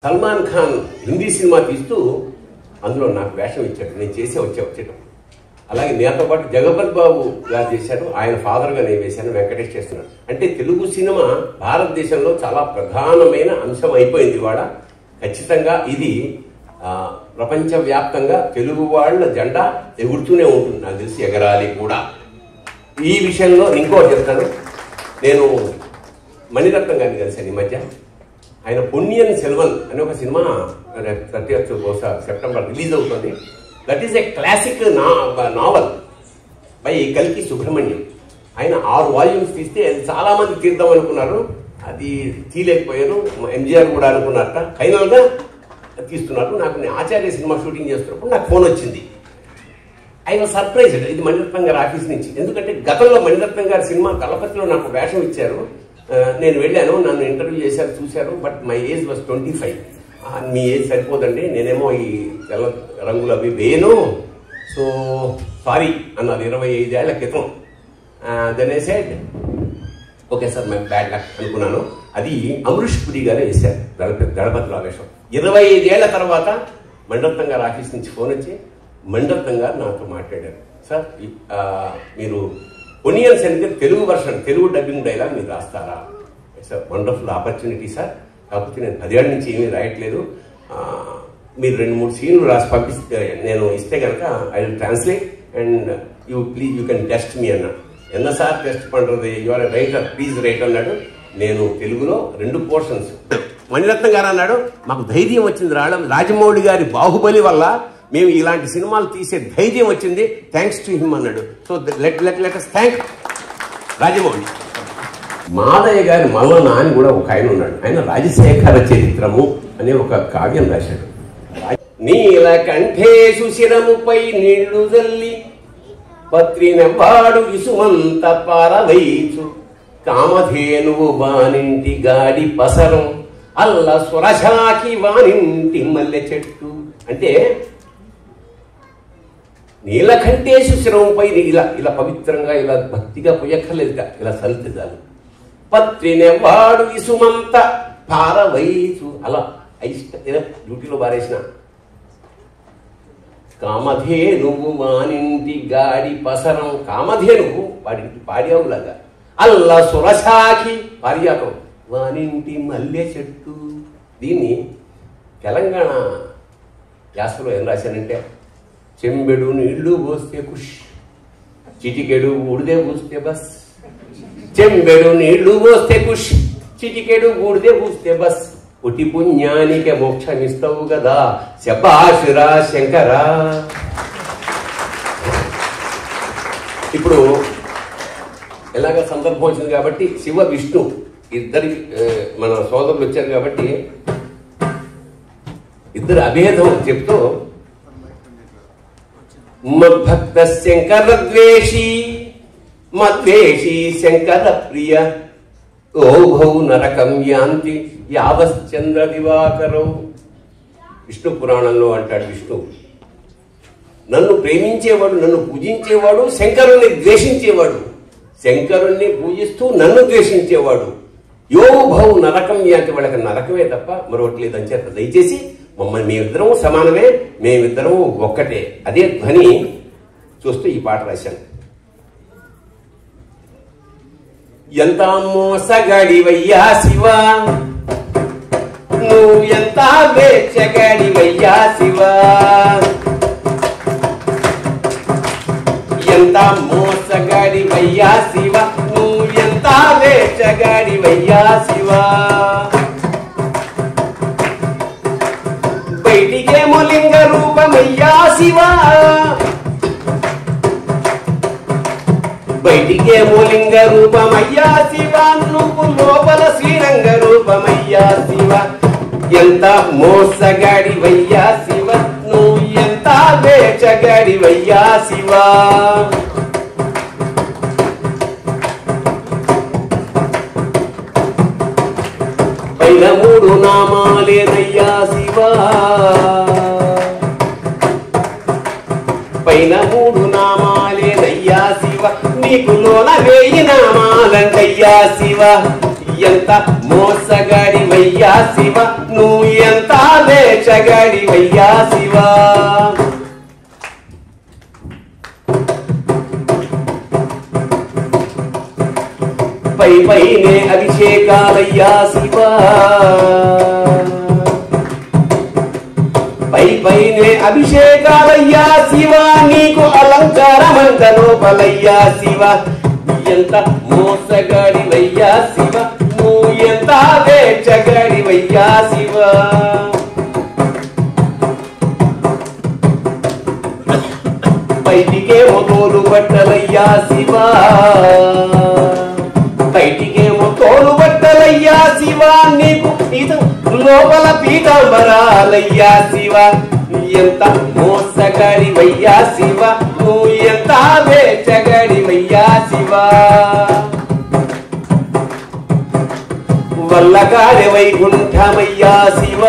Salman Khan Hindi cinema తీస్తూ అందులో నాకు వేషం ఇచ్చాడు నేను చేసే వచ్చే వచ్చేటప్పుడు అలాగే నేతో పాటు జగపతి బాబు గారు చేశారు ఆయన ఫాదర్గా నేను వేశాను వెంకటేష్ చేస్తున్నాడు అంటే తెలుగు సినిమా భారతదేశంలో చాలా ప్రధానమైన అంశం అయిపోయింది ఇవాళ ఖచ్చితంగా ఇది ఆ, ప్రపంచవ్యాప్తంగా తెలుగు వాళ్ళ జెండా ఎగురుతూనే ఉంటుంది నాకు తెలిసి ఎగరాలి కూడా ఈ విషయంలో ఇంకోటి చెప్తాను నేను మణిరత్నం గారిని కలిశాను ఈ మధ్య ఆయన పొన్నియన్ సెల్వన్ అనే ఒక సినిమా థర్టీ బహుశా సెప్టెంబర్ రిలీజ్ అవుతుంది దట్ ఈస్ ఎ క్లాసిక్ నా నావల్ బై కల్కి సుబ్రహ్మణ్యం ఆయన ఆరు వాల్యూమ్స్ తీస్తే అది చాలా మంది తీద్దాం అనుకున్నారు అది తీయలేకపోయారు ఎంజిఆర్ కూడా అనుకున్నారట ఫైనల్గా తీస్తున్నారు నాకు నేను ఆచార్య సినిమా షూటింగ్ చేస్తున్నప్పుడు నాకు ఫోన్ వచ్చింది ఐ వాజ్ సర్ప్రైజ్డ్ ఇది మణిరత్నం గారి ఆఫీస్ నుంచి ఎందుకంటే గతంలో మణిరత్నం గారి సినిమా దళపతిలో నాకు వేషం ఇచ్చారు ఆ, నేను వెళ్ళాను నన్ను ఇంటర్వ్యూ చేశారు చూశారు but my age was twenty five మీ ఏజ్ సరిపోదండి నేనేమో ఈ తెల్ల రంగులు అవి వేయను సో సారీ అన్నారు ఇరవై ఐదేళ్ల క్రితం then I said okay sir మేము బ్యాడ్ లక్ అనుకున్నాను అది అమరీష్ పురి గారే వేశారు దళపతి దళపతిలో వేషం ఇరవై ఐదేళ్ల తర్వాత మండత్తం గారు ఆఫీస్ నుంచి ఫోన్ వచ్చి మండత్తం గారు నాతో మాట్లాడారు సార్ ఈ- ఆ, మీరు పొనియన్ సెంటర్ Telugu version Telugu dubbing dialogue మీరు రాస్తారా ఇట్స్ వండర్ఫుల్ ఆపర్చునిటీ సార్ కాకపోతే నేను పదేళ్ళ నుంచి ఏమీ రాయట్లేదు ఆ, మీరు రెండు మూడు సీన్లు రాసి పంపిస్తే నేను ఇస్తే కనుక I will translate and you please you can test me అన్నాడు ఎన్న సార్ టెస్ట్ పண்றது యువర్ రైటర్ ప్లీజ్ రైట్ అన్నాడు నేను తెలుగులో రెండు పోర్షన్స్ మణిరత్నం గారు అన్నాడు మాకు ధైర్యం వచ్చింది రావడం రాజమౌళి గారి బాహుబలి వల్ల మేము ఇలాంటి సినిమాలు తీసే ధైర్యం వచ్చింది థ్యాంక్స్ టు హిమ్ అన్నాడు so let let let thank Rajamouli Madayya గారి మల్లన అని కూడా ఒక ఆయన ఉన్నాడు ఆయన రాజశేఖర చరిత్రము అనే ఒక కావ్యం రాశాడు నీలకంఠేశు శిరముపై నీళ్లు జల్లి పత్రినెవ్వాడు ఇసుమంత పారవైచు కామధేనువు వానింటి గాడి పసరం అల్ల స్వరశాకి వానింటి మల్లె చెట్టు అంటే నీలకంఠేశు శిరముపై ఇలా ఇలా పవిత్రంగా ఇలా భక్తిగా పొయ్యక్కర్లేదు ఇక. ఇలా సలితే చాలు పత్రినెవ్వాడు ఇసుమంత పారవైచు అలా అయిష్ట ఇలా డ్యూటీలో బారేసిన కామధేనువు వానింటి గాడి పసరం కామధేనువు వాడింటి పాడియావులాగా అల్ల సురశాఖి పారిజాతం వానింటి మల్లె చెట్టు దీన్ని తెలంగాణ యాసలో ఏం రాశానంటే చెంబెడు నీళ్లు పోస్తే కుష్ చిటికెడు ఊడిదే పూస్తే బస్ చెంబెడు నీళ్లు పోస్తే కుష్ చిటికెడు ఊడిదే పూస్తే బస్ పుటి పుణ్యానికి మోక్షమిస్తావు కదా శబాషురా శంకరా ఇప్పుడు ఎలాగ సందర్భం వచ్చింది కాబట్టి శివ విష్ణు ఇద్దరి ఆ, మన సోదరులు వచ్చారు కాబట్టి ఇద్దరు అభేదం చెప్తూ మద్భక్త శంకర ద్వేషి మద్వేషి శంకర ప్రియ ఓభౌ నరకం యాంతి యావశ్చంద్ర దివాకరం విష్ణు పురాణంలో అంటాడు విష్ణు నన్ను ప్రేమించేవాడు నన్ను పూజించేవాడు శంకరుణ్ణి ద్వేషించేవాడు శంకరుణ్ణి పూజిస్తూ నన్ను ద్వేషించేవాడు యోభౌ నరకం యాంతి వాళ్ళకి నరకమే తప్ప మరొకటి లేదని చేత దయచేసి మమ్మల్ని మేమిద్దరం సమానమే మేమిద్దరం ఒక్కటే అదే ధ్వని చూస్తూ ఈ పాట రాశాను ఎంత మోసగాడివయ్యా శివ నువ్వు ఎంత వేచగాడివయ్యా శివ ఎంత మోసగాడివయ్యా శివ నువ్వు ఎంత వేచగాడివయ్యా శివ బయటికేమో లింగ రూపమయ్యా శివ బయటికేమో లింగ రూపమయ్యా శివ నువ్వు లోపల శ్రీరంగ రూపమయ్యా శివ ఎంత మోసగాడివయ్యా శివ నువ్వు ఎంత వేచగాడివయ్యా శివ పైన మూడు నామాలేనయ్యా శివ పైన మూడు నామాలేనయ్యా శివ నీకు లోన వేయి నామాలంటయ్యా శివ ఎంత మోసగాడివయ్యా శివ నువ్వు ఎంత వేచగడివయ్యా శివా పై పైనే అభిషేకాలయ్యా శివా పై పైనే అభిషేకాలయ్యా శివ నీకు అలంకారమంత లోపలయ్యా శివ ఎంత మోసగాడివయ్యా శివ నువ్వు ఎంత వేచగాడివయ్యా శివ బయటికేమో తోలు బట్టలయ్యా శివ బయటికేమో తోలు బట్టలయ్యా శివ నీకు పీత లోపల పీతాంబరాలయ్యా శివ ఎంత మోసగాడివయ్యా శివ నువ్వు ఎంత వేచగాడివయ్యా శివ వల్లగాడే వైకుంఠమయ్యా శివ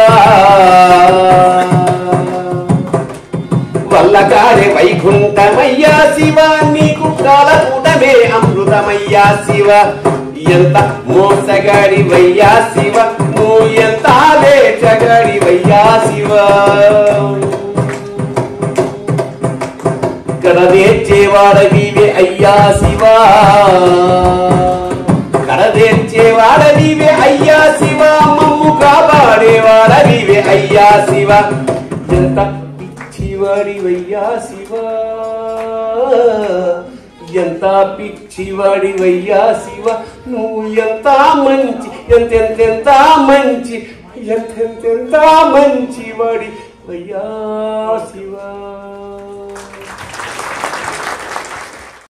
వల్లగాడే వైకుంఠమయ్యా శివ నీకు కాలకూటమే అమృతమయ్యా శివ ఎంత మోసగాడి వయ్యా శివ నువ్వు ఎంత వేచగాడి వయ్యా శివ కడదేర్చేవాడవివే అయ్యా శివ కడదేర్చేవాడవివే అయ్యా శివ మమ్ము కాపాడేవాడవివే అయ్యా శివ ఎంత పిచ్చివాడివయ్యా శివ ఎంత పిచ్చివాడివయ్యా శివ నువ్వు ఎంత మంచి ఎంతెంతెంత మంచి ఎంతెంతెంత మంచివాడి వయ్యా శివ